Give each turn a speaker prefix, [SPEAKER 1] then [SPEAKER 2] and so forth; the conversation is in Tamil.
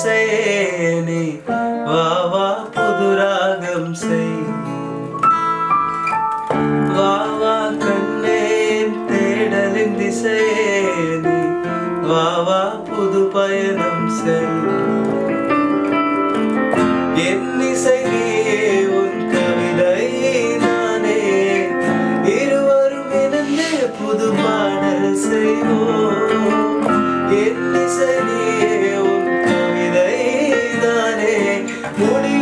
[SPEAKER 1] இசையே நீ வா வா புது ராகம் செய் வா வா கண்ணேன் தேடலின் திசையே நீ வா வா புது பயணம் செய் என் இசை நீயே உன் கவிதை நானே இருவரும் இணைந்து புது பாடல் செய்வோம் என் இசை நீயே உன் கவிதை நானே முடி